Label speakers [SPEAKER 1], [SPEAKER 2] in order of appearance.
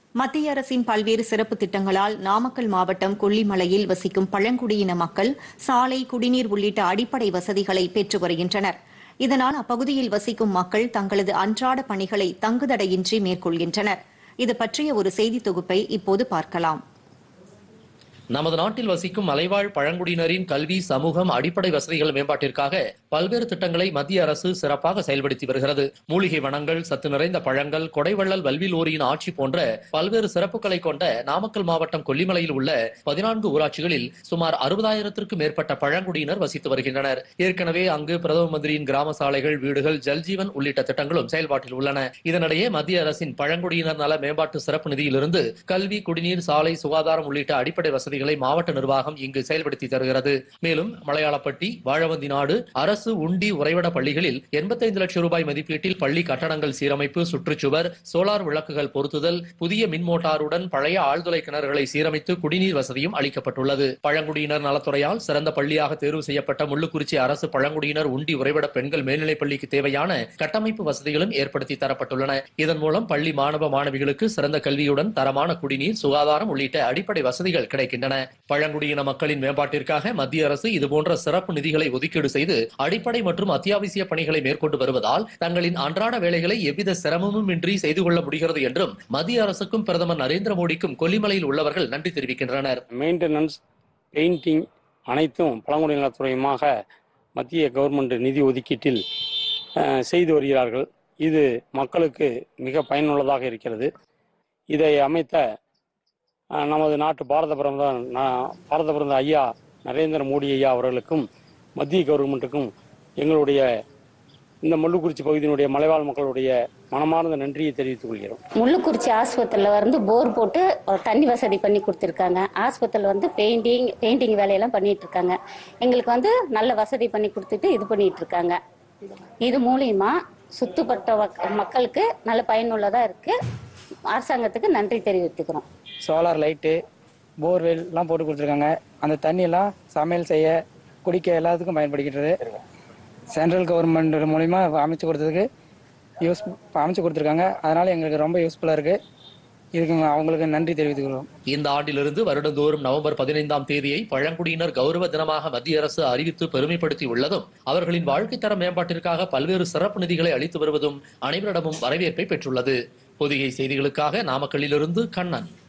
[SPEAKER 1] மத்திய அரசின் பல்வேறு சிறப்பு திட்டங்களால் நாமக்கல் மாவட்டம் கொல்லிமலையில் வசிக்கும் பழங்குடியின மக்கள் சாலை குடிநீர் உள்ளிட்ட அடிப்படை வசதிகளை பெற்று வருகின்றனர் இதனால் அப்பகுதியில் வசிக்கும் மக்கள் தங்களது அன்றாட பணிகளை தங்குதடையின்றி மேற்கொள்கின்றனர் இது பற்றிய ஒரு செய்தி தொகுப்பை இப்போது பார்க்கலாம்
[SPEAKER 2] நமது நாட்டில் வசிக்கும் மலைவாழ் பழங்குடியினரின் கல்வி சமூகம் அடிப்படை வசதிகள் மேம்பாட்டிற்காக பல்வேறு திட்டங்களை மத்திய அரசு சிறப்பாக செயல்படுத்தி வருகிறது மூலிகை வனங்கள் சத்து நிறைந்த பழங்கள் கொடைவள்ளல் வல்விலோரியின் ஆட்சி போன்ற பல்வேறு சிறப்புகளை கொண்ட நாமக்கல் மாவட்டம் கொல்லிமலையில் உள்ள பதினான்கு ஊராட்சிகளில் சுமார் அறுபதாயிரத்திற்கும் மேற்பட்ட பழங்குடியினர் வசித்து வருகின்றனர் ஏற்கனவே அங்கு பிரதம மந்திரியின் கிராம சாலைகள் வீடுகள் ஜல்ஜீவன் உள்ளிட்ட திட்டங்களும் செயல்பாட்டில் உள்ளன இதனிடையே மத்திய அரசின் பழங்குடியினர் நல மேம்பாட்டு சிறப்பு நிதியிலிருந்து கல்வி குடிநீர் சாலை சுகாதாரம் உள்ளிட்ட அடிப்படை வசதிகளை மாவட்ட நிர்வாகம் இங்கு செயல்படுத்தி தருகிறது மேலும் மலையாளப்பட்டி வாழவந்தி நாடு அரசு உண்டி உறைவிட பள்ளிகளில் எண்பத்தைந்து லட்சம் ரூபாய் மதிப்பீட்டில் பள்ளி கட்டடங்கள் சீரமைப்பு சுற்றுச்சுவர் சோலார் விளக்குகள் பொருத்துதல் புதிய மின் மோட்டாருடன் பழைய ஆழ்துளை கிணறுகளை சீரமைத்து குடிநீர் வசதியும் அளிக்கப்பட்டுள்ளது பழங்குடியினர் நலத்துறையால் சிறந்த பள்ளியாக தேர்வு செய்யப்பட்ட முள்ளுக்குறிச்சி அரசு பழங்குடியினர் உண்டி உறைவிட பெண்கள் மேல்நிலைப் பள்ளிக்கு தேவையான கட்டமைப்பு வசதிகளும் ஏற்படுத்தி தரப்பட்டுள்ளன இதன் மூலம் பள்ளி மாணவ மாணவிகளுக்கு சிறந்த கல்வியுடன் தரமான குடிநீர் சுகாதாரம் உள்ளிட்ட அடிப்படை வசதிகள் கிடைக்கின்றன பழங்குடியின மக்களின் மேம்பாட்டிற்காக மத்திய அரசு இதுபோன்ற சிறப்பு நிதிகளை ஒதுக்கீடு செய்து அடிப்படை மற்றும் அத்தியாவசிய பணிகளை மேற்கொண்டு வருவதால் தங்களின் அன்றாட வேலைகளை எவ்வித சிரமமும் இன்றி செய்து கொள்ள முடிகிறது என்றும் மத்திய அரசுக்கும் பிரதமர் நரேந்திர மோடிக்கும் கொல்லிமலையில் உள்ளவர்கள் நன்றி தெரிவிக்கின்றனர்
[SPEAKER 3] மெயின்டெனன்ஸ் பெயிண்டிங் அனைத்தும் பழங்குடியினத்துறையுமாக மத்திய கவர்மெண்ட் நிதி ஒதுக்கீட்டில் அஹ், செய்து வருகிறார்கள் இது மக்களுக்கு மிக பயனுள்ளதாக இருக்கிறது இதை அமைத்த அஹ், நமது நாட்டு பாரத பிரதமர் நா- பாரத பிரதமர் ஐயா நரேந்திர மோடி ஐயா அவர்களுக்கும் மத்திய கவர்மெண்ட்டுக்கும் எங்களுடைய இந்த முள்ளுக்குறிச்சி பகுதியினுடைய மலைவாழ் மக்களுடைய மனமார்ந்த நன்றியை தெரிவித்துக் கொள்கிறோம்
[SPEAKER 4] முள்ளுக்குறிச்சி ஆஸ்பத்திரியில் வந்து போர் போட்டு ஒரு தண்ணி வசதி பண்ணி கொடுத்துருக்காங்க ஆஸ்பத்திரியில் வந்து பெயிண்டிங் பெயிண்டிங் வேலையெல்லாம் பண்ணிட்டு இருக்காங்க எங்களுக்கு வந்து நல்ல வசதி பண்ணி கொடுத்துட்டு இது பண்ணிட்டு இருக்காங்க இது மூலியமா சுத்துப்பட்ட வக்- மக்களுக்கு நல்ல பயனுள்ளதா இருக்கு அரசாங்கத்துக்கு நன்றி தெரிவித்துக்கிறோம்
[SPEAKER 5] சோலார் லைட்டு போர்வெல் எல்லாம் போட்டு கொடுத்துருக்காங்க அந்த தண்ணியெல்லாம் சமையல் செய்ய குடிக்க எல்லாத்துக்கும் பயன்படுகிறது சென்ட்ரல் கவர்மெண்ட் மூலிமா அமைச்சு கொடுத்ததுக்கு யூஸ் அமைச்சு கொடுத்துருக்காங்க அதனால எங்களுக்கு ரொம்ப யூஸ்ஃபுல்லாக இருக்கு இதுக்கு அவங்களுக்கு நன்றி தெரிவித்துக்கிறோம்
[SPEAKER 2] இந்த ஆண்டிலிருந்து வருடந்தோறும் நவம்பர் பதினைந்தாம் தேதியை பழங்குடியினர் கௌரவ தினமாக மத்திய அரசு அறிவித்து பெருமைப்படுத்தி உள்ளதும் அவர்களின் வாழ்க்கை தர மேம்பாட்டிற்காக பல்வேறு சிறப்பு நிதிகளை அளித்து வருவதும் அனைவரிடமும் வரவேற்பை பெற்றுள்ளது பொதிகை செய்திகளுக்காக நாமக்கல்லிலிருந்து கண்ணன்